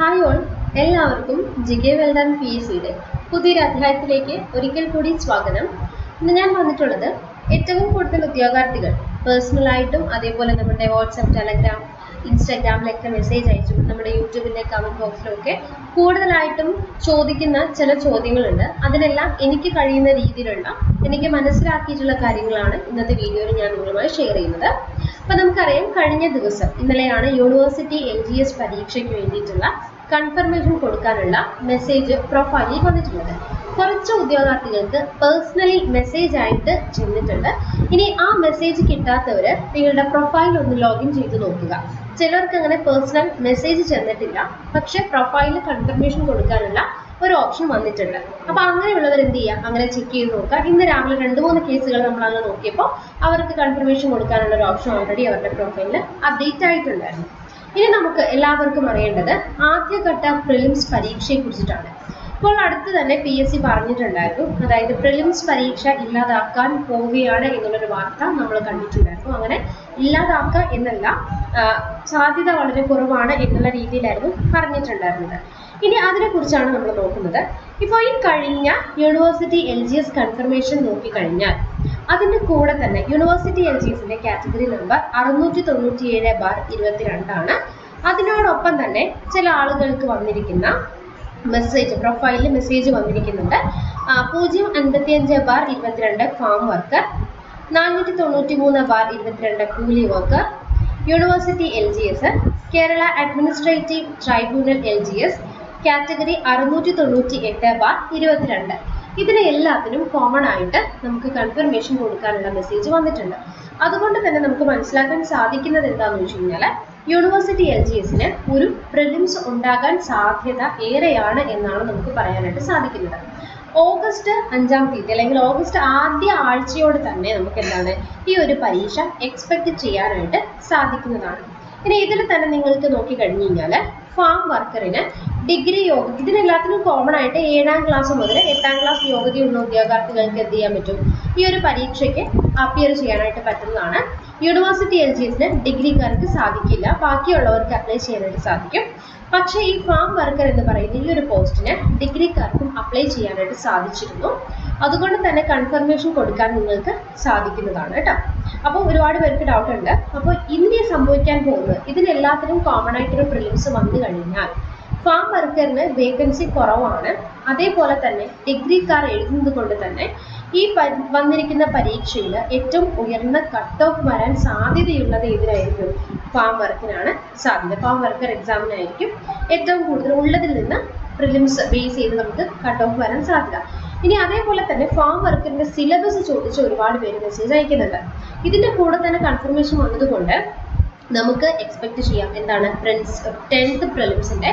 hi all എല്ലാവർക്കും G K well done P S സിയുടെ പുതിയൊരു അധ്യായത്തിലേക്ക് ഒരിക്കൽ കൂടി സ്വാഗതം ഇന്ന് ഞാൻ വന്നിട്ടുള്ളത് ഏറ്റവും കൂടുതൽ ഉദ്യോഗാർത്ഥികൾ പേഴ്സണലായിട്ടും അതേപോലെ നമ്മുടെ വാട്സപ്പ് ടെലഗ്രാം ഇൻസ്റ്റാഗ്രാമിലൊക്കെ മെസ്സേജ് അയച്ചും നമ്മുടെ യൂട്യൂബിൻ്റെ കമൻറ്റ് ബോക്സിലൊക്കെ കൂടുതലായിട്ടും ചോദിക്കുന്ന ചില ചോദ്യങ്ങളുണ്ട് അതിനെല്ലാം എനിക്ക് കഴിയുന്ന രീതിയിലുള്ള എനിക്ക് മനസ്സിലാക്കിയിട്ടുള്ള കാര്യങ്ങളാണ് ഇന്നത്തെ വീഡിയോയിൽ ഞാൻ നിങ്ങളുമായി ഷെയർ ചെയ്യുന്നത് അപ്പോൾ നമുക്കറിയാം കഴിഞ്ഞ ദിവസം ഇന്നലെയാണ് യൂണിവേഴ്സിറ്റി എൽ ജി എസ് പരീക്ഷയ്ക്ക് വേണ്ടിയിട്ടുള്ള കൺഫർമേഷൻ കൊടുക്കാനുള്ള മെസ്സേജ് പ്രൊഫൈലിൽ വന്നിട്ടുള്ളത് കുറച്ച് ഉദ്യോഗാർത്ഥികൾക്ക് പേഴ്സണലി മെസ്സേജ് ആയിട്ട് ചെന്നിട്ടുണ്ട് ഇനി ആ മെസ്സേജ് കിട്ടാത്തവർ നിങ്ങളുടെ പ്രൊഫൈൽ ഒന്ന് ലോഗിൻ ചെയ്ത് നോക്കുക ചിലർക്ക് അങ്ങനെ പേഴ്സണൽ മെസ്സേജ് ചെന്നിട്ടില്ല പക്ഷെ പ്രൊഫൈലിൽ കൺഫർമേഷൻ കൊടുക്കാനുള്ള ഒരു ഓപ്ഷൻ വന്നിട്ടുണ്ട് അപ്പൊ അങ്ങനെയുള്ളവർ എന്ത് ചെയ്യുക അങ്ങനെ ചെക്ക് ചെയ്ത് നോക്കുക ഇന്ന് രാവിലെ രണ്ട് മൂന്ന് കേസുകൾ നമ്മൾ അങ്ങ് നോക്കിയപ്പോൾ അവർക്ക് കൺഫർമേഷൻ കൊടുക്കാനുള്ള ഒരു ഓപ്ഷൻ ഓൾറെഡി അവരുടെ പ്രൊഫൈലിൽ അപ്ഡേറ്റ് ആയിട്ടുണ്ടായിരുന്നു ഇനി നമുക്ക് എല്ലാവർക്കും അറിയേണ്ടത് ആദ്യഘട്ട പ്രിലിംസ് പരീക്ഷയെ കുറിച്ചിട്ടാണ് ഇപ്പോൾ അടുത്ത് തന്നെ പി എസ് സി പറഞ്ഞിട്ടുണ്ടായിരുന്നു അതായത് പ്രിലിംസ് പരീക്ഷ ഇല്ലാതാക്കാൻ പോവുകയാണ് എന്നുള്ളൊരു വാർത്ത നമ്മൾ കണ്ടിട്ടുണ്ടായിരുന്നു അങ്ങനെ ഇല്ലാതാക്കുക എന്നല്ല ആ, സാധ്യത വളരെ കുറവാണ് എന്നുള്ള രീതിയിലായിരുന്നു പറഞ്ഞിട്ടുണ്ടായിരുന്നത് ഇനി അതിനെക്കുറിച്ചാണ് നമ്മൾ നോക്കുന്നത് ഇപ്പോൾ ഈ കഴിഞ്ഞ university L G S confirmation നോക്കിക്കഴിഞ്ഞാൽ അതിൻ്റെ കൂടെ തന്നെ യൂണിവേഴ്സിറ്റി എൽ ജി എസിന്റെ കാറ്റഗറി നമ്പർ അറുന്നൂറ്റി തൊണ്ണൂറ്റി ഏഴ് ബാർ ഇരുപത്തിരണ്ടാണ് അതിനോടൊപ്പം തന്നെ ചില ആളുകൾക്ക് വന്നിരിക്കുന്ന മെസ്സേജ് പ്രൊഫൈലിൽ മെസ്സേജ് വന്നിരിക്കുന്നുണ്ട് ആ, പൂജ്യം അൻപത്തി അഞ്ച് ബാർ ഇരുപത്തിരണ്ട് ഫാം വർക്കർ നാനൂറ്റി തൊണ്ണൂറ്റി മൂന്ന് ബാർ ഇരുപത്തിരണ്ട് കൂലി worker university L G S Kerala administrative tribunal L G S category അറുന്നൂറ്റി തൊണ്ണൂറ്റി എട്ട് ബാർ ഇരുപത്തിരണ്ട് ഇതിന് എല്ലാത്തിനും കോമൺ ആയിട്ട് നമുക്ക് കൺഫർമേഷൻ കൊടുക്കാനുള്ള മെസ്സേജ് വന്നിട്ടുണ്ട് അതുകൊണ്ട് തന്നെ നമുക്ക് മനസ്സിലാക്കാൻ സാധിക്കുന്നത് എന്താണെന്ന് വെച്ച് കഴിഞ്ഞാൽ യൂണിവേഴ്സിറ്റി എൽ ജി എസിന് ഒരു പ്രിലിംസ് ഉണ്ടാകാൻ സാധ്യത ഏറെയാണ് എന്നാണ് നമുക്ക് പറയാനായിട്ട് സാധിക്കുന്നത് ഓഗസ്റ്റ് അഞ്ചാം തീയതി അല്ലെങ്കിൽ ഓഗസ്റ്റ് ആദ്യ ആഴ്ചയോട് തന്നെ നമുക്ക് എന്താണ് ഈ ഒരു പരീക്ഷ എക്സ്പെക്ട് ചെയ്യാനായിട്ട് സാധിക്കുന്നതാണ് ഇനി ഇതിൽ തന്നെ നിങ്ങൾക്ക് നോക്കി കഴിഞ്ഞു കഴിഞ്ഞാൽ ഫാം വർക്കറിന് ഡിഗ്രി യോഗ ഇതിനെല്ലാത്തിനും കോമൺ ആയിട്ട് ഏഴാം ക്ലാസ് മുതൽ എട്ടാം ക്ലാസ് യോഗ്യതയുള്ള ഉദ്യോഗാർത്ഥികൾക്ക് എന്ത് ചെയ്യാൻ പറ്റും ഈ ഒരു പരീക്ഷയ്ക്ക് അപ്പിയർ ചെയ്യാനായിട്ട് പറ്റുന്നതാണ് യൂണിവേഴ്സിറ്റി എൽ ജി എസിന് ഡിഗ്രിക്കാർക്ക് സാധിക്കില്ല ബാക്കിയുള്ളവർക്ക് അപ്ലൈ ചെയ്യാനായിട്ട് സാധിക്കും പക്ഷേ ഈ ഫാം വർക്കർ എന്ന് പറയുന്ന ഈ ഒരു പോസ്റ്റിന് ഡിഗ്രിക്കാർക്കും അപ്ലൈ ചെയ്യാനായിട്ട് സാധിച്ചിരുന്നു അതുകൊണ്ട് തന്നെ കൺഫർമേഷൻ കൊടുക്കാൻ നിങ്ങൾക്ക് സാധിക്കുന്നതാണ് കേട്ടോ അപ്പോൾ ഒരുപാട് പേർക്ക് ഡൗട്ട് ഉണ്ട് അപ്പോൾ ഇനി സംഭവിക്കാൻ പോകുന്നത് ഇതിനെല്ലാത്തിനും കോമൺ ആയിട്ടൊരു പ്രിലിംസ് വന്നു കഴിഞ്ഞാൽ ഫാം വർക്കറിന് വേക്കൻസി കുറവാണ് അതേപോലെ തന്നെ ഡിഗ്രിക്കാർ എഴുതുന്നത് കൊണ്ട് തന്നെ ഈ പ- വന്നിരിക്കുന്ന പരീക്ഷയിൽ ഏറ്റവും ഉയർന്ന കട്ട് ഓഫ് വരാൻ സാധ്യതയുള്ളത് ഏതിനായിരിക്കും ഫാം വർക്കിനാണ് സാധ്യത ഫാം വർക്കർ എക്സാമിനായിരിക്കും ഏറ്റവും കൂടുതൽ ഉള്ളതിൽ നിന്ന് പ്രിലിംസ് ബേസ് ചെയ്ത് നമുക്ക് കട്ട് ഓഫ് വരാൻ സാധ്യത ഇനി അതേപോലെ തന്നെ ഫാം വർക്കിന്റെ സിലബസ് ചോദിച്ച് ഒരുപാട് പേര് മെസ്സേജ് അയക്കുന്നുണ്ട് ഇതിന്റെ കൂടെ തന്നെ കൺഫർമേഷൻ വന്നതുകൊണ്ട് നമുക്ക് എക്സ്പെക്ട് ചെയ്യാം എന്താണ് ഫ്രണ്ട്സ് ടെൻത്ത് പ്രിലിംസിന്റെ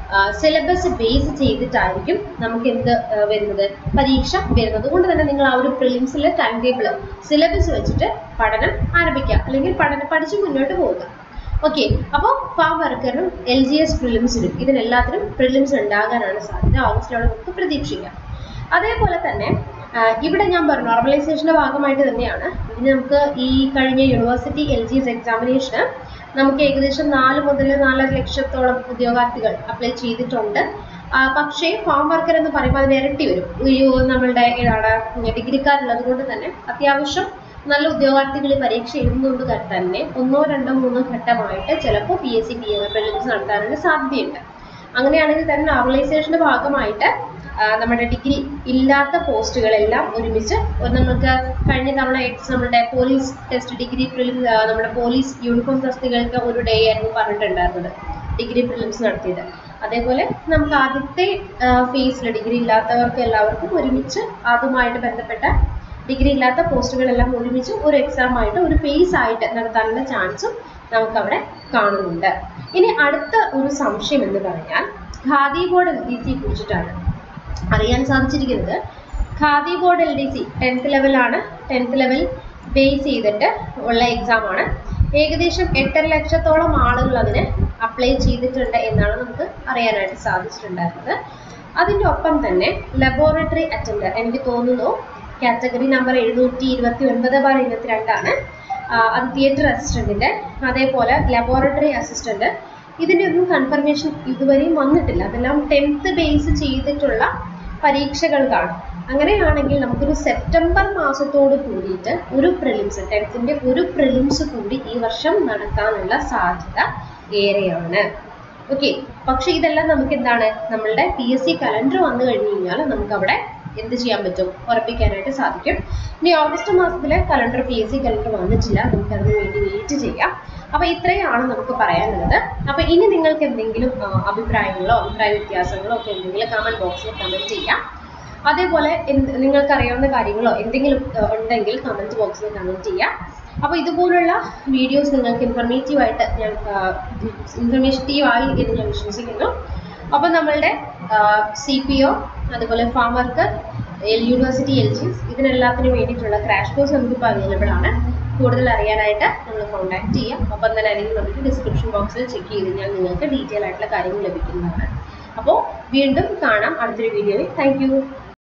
സിലബസ് ബേസ് ചെയ്തിട്ടായിരിക്കും നമുക്ക് എന്ത് ആ, വരുന്നത് പരീക്ഷ വരുന്നത് അതുകൊണ്ട് തന്നെ നിങ്ങൾ ആ ഒരു പ്രിലിംസിലെ ടൈം ടേബിൾ സിലബസ് വെച്ചിട്ട് പഠനം ആരംഭിക്കുക അല്ലെങ്കിൽ പഠനം പഠിച്ച് മുന്നോട്ട് പോവുക ഓക്കെ അപ്പോൾ ഫാം വർക്കറിനും എൽ ജി എസ് പ്രിലിംസിനും ഇതിനെല്ലാത്തിനും പ്രിലിംസ് ഉണ്ടാകാനാണ് സാധ്യത ഓഗസ്റ്റിലോടെ നമുക്ക് പ്രതീക്ഷിക്കാം അതേപോലെ തന്നെ ആ, ഇവിടെ ഞാൻ പറഞ്ഞു നോർമലൈസേഷന്റെ ഭാഗമായിട്ട് തന്നെയാണ് ഇതിന് നമുക്ക് ഈ കഴിഞ്ഞ യൂണിവേഴ്സിറ്റി എൽ ജി എസ് എക്സാമിനേഷന് നമുക്ക് ഏകദേശം നാല് മുതൽ നാലര ലക്ഷത്തോളം ഉദ്യോഗാർത്ഥികൾ അപ്ലൈ ചെയ്തിട്ടുണ്ട് ആ, പക്ഷേ ഫാം വർക്കർ എന്ന് പറയുമ്പോൾ അതിന് ഇരട്ടി വരും ഈ നമ്മളുടെ ഏതാണ് ഡിഗ്രിക്കാരുള്ളത് കൊണ്ട് തന്നെ അത്യാവശ്യം നല്ല ഉദ്യോഗാർത്ഥികൾ ഈ പരീക്ഷ എഴുതുന്നത് തന്നെ ഒന്നോ രണ്ടോ മൂന്നോ ഘട്ടമായിട്ട് ചിലപ്പോൾ P S C P M prelims നടത്താനുള്ള സാധ്യതയുണ്ട് അങ്ങനെയാണെങ്കിൽ തന്നെ നോർമലൈസേഷന്റെ ഭാഗമായിട്ട് ആ, നമ്മുടെ ഡിഗ്രി ഇല്ലാത്ത പോസ്റ്റുകളെല്ലാം ഒരുമിച്ച് ഒരു നമുക്ക് കഴിഞ്ഞ തവണ എക്സ് നമ്മുടെ പോലീസ് ടെസ്റ്റ് ഡിഗ്രി പ്രിലിം ആ, നമ്മുടെ പോലീസ് യൂണിഫോം തസ്തികൾക്ക് ഒരു ഡേ ആയിരുന്നു പറഞ്ഞിട്ടുണ്ടായിരുന്നത് ഡിഗ്രി പ്രിലിംസ് നടത്തിയത് അതേപോലെ നമുക്ക് ആദ്യത്തെ ഫേസിൽ ഡിഗ്രി ഇല്ലാത്തവർക്ക് എല്ലാവർക്കും ഒരുമിച്ച് അതുമായിട്ട് ബന്ധപ്പെട്ട ഡിഗ്രി ഇല്ലാത്ത പോസ്റ്റുകളെല്ലാം ഒരുമിച്ച് ഒരു എക്സാം ആയിട്ട് ഒരു ഫേസ് ആയിട്ട് നടത്താനുള്ള ചാൻസും നമുക്കവിടെ കാണുന്നുണ്ട് ഇനി അടുത്ത ഒരു സംശയം എന്ന് പറഞ്ഞാൽ ഖാദി ബോർഡ് എൽ ഡി സിയെ കുറിച്ചിട്ടാണ് അറിയാൻ സാധിച്ചിരിക്കുന്നത് Khadi board L D C tenth ലെവലാണ് ടെൻത്ത് ലെവൽ ബേസ് ചെയ്തിട്ട് ഉള്ള എക്സാം ആണ് ഏകദേശം എട്ടര ലക്ഷത്തോളം ആളുകൾ അതിന് അപ്ലൈ ചെയ്തിട്ടുണ്ട് എന്നാണ് നമുക്ക് അറിയാനായിട്ട് സാധിച്ചിട്ടുണ്ടായിരുന്നത് അതിൻ്റെ ഒപ്പം തന്നെ ലബോറട്ടറി അറ്റൻഡർ എനിക്ക് തോന്നുന്നു കാറ്റഗറി നമ്പർ എഴുന്നൂറ്റി ഇരുപത്തി ഒൻപത് ബാർ ഇരുപത്തിരണ്ടാണ് ആ, അത് തിയേറ്റർ അസിസ്റ്റന്റിന്റെ അതേപോലെ ലബോറട്ടറി അസിസ്റ്റന്റ് ഇതിൻ്റെ ഒന്നും കൺഫർമേഷൻ ഇതുവരെയും വന്നിട്ടില്ല അതെല്ലാം ടെൻത്ത് ബേസ് ചെയ്തിട്ടുള്ള പരീക്ഷകൾക്കാണ് അങ്ങനെയാണെങ്കിൽ നമുക്കൊരു സെപ്റ്റംബർ മാസത്തോട് കൂടിയിട്ട് ഒരു പ്രിലിംസ് ടെൻത്തിന്റെ ഒരു പ്രിലിംസ് കൂടി ഈ വർഷം നടക്കാനുള്ള സാധ്യത ഏറെയാണ് ഓക്കെ പക്ഷെ ഇതെല്ലാം നമുക്ക് എന്താണ് നമ്മളുടെ പി എസ് സി കലണ്ടർ വന്നു കഴിഞ്ഞു കഴിഞ്ഞാൽ നമുക്ക് അവിടെ എന്ത് ചെയ്യാൻ പറ്റും ഉറപ്പിക്കാനായിട്ട് സാധിക്കും ഇനി ഓഗസ്റ്റ് മാസത്തിലെ calendar P S C calendar വന്നിട്ടില്ല നമുക്ക് അതിന് വേണ്ടി വെയിറ്റ് ചെയ്യാം അപ്പൊ ഇത്രയാണ് നമുക്ക് പറയാനുള്ളത് അപ്പൊ ഇനി നിങ്ങൾക്ക് എന്തെങ്കിലും ആ, അഭിപ്രായങ്ങളോ അഭിപ്രായ വ്യത്യാസങ്ങളോ ഒക്കെ ഉണ്ടെങ്കിൽ കമന്റ് ബോക്സിൽ കമന്റ് ചെയ്യാം അതേപോലെ എന്ത് നിങ്ങൾക്ക് അറിയാവുന്ന കാര്യങ്ങളോ എന്തെങ്കിലും ആ, ഉണ്ടെങ്കിൽ കമന്റ് ബോക്സിൽ കമന്റ് ചെയ്യാം അപ്പോൾ ഇതുപോലുള്ള വീഡിയോസ് നിങ്ങൾക്ക് ഇൻഫർമേറ്റീവ് ആയിട്ട് ഞാൻ ഇൻഫർമേറ്റീവ് ആയി എന്ന് ഞാൻ വിശ്വസിക്കുന്നു അപ്പോൾ നമ്മളുടെ സി പി ഒ അതുപോലെ ഫാമർക്ക് യൂണിവേഴ്സിറ്റി എൽ ജി ഇതിനെല്ലാത്തിനും വേണ്ടിയിട്ടുള്ള ക്രാഷ് കോഴ്സ് നമുക്കിപ്പോൾ അവൈലബിൾ ആണ് കൂടുതൽ അറിയാനായിട്ട് നമ്മൾ കോൺടാക്ട് ചെയ്യാം അപ്പം തന്നെ അല്ലെങ്കിൽ നമുക്ക് ഡിസ്ക്രിപ്ഷൻ ബോക്സിൽ ചെക്ക് ചെയ്ത് കഴിഞ്ഞാൽ നിങ്ങൾക്ക് ഡീറ്റെയിൽ ആയിട്ടുള്ള കാര്യങ്ങൾ ലഭിക്കുന്നതാണ് അപ്പോൾ വീണ്ടും കാണാം അടുത്തൊരു വീഡിയോയിൽ താങ്ക്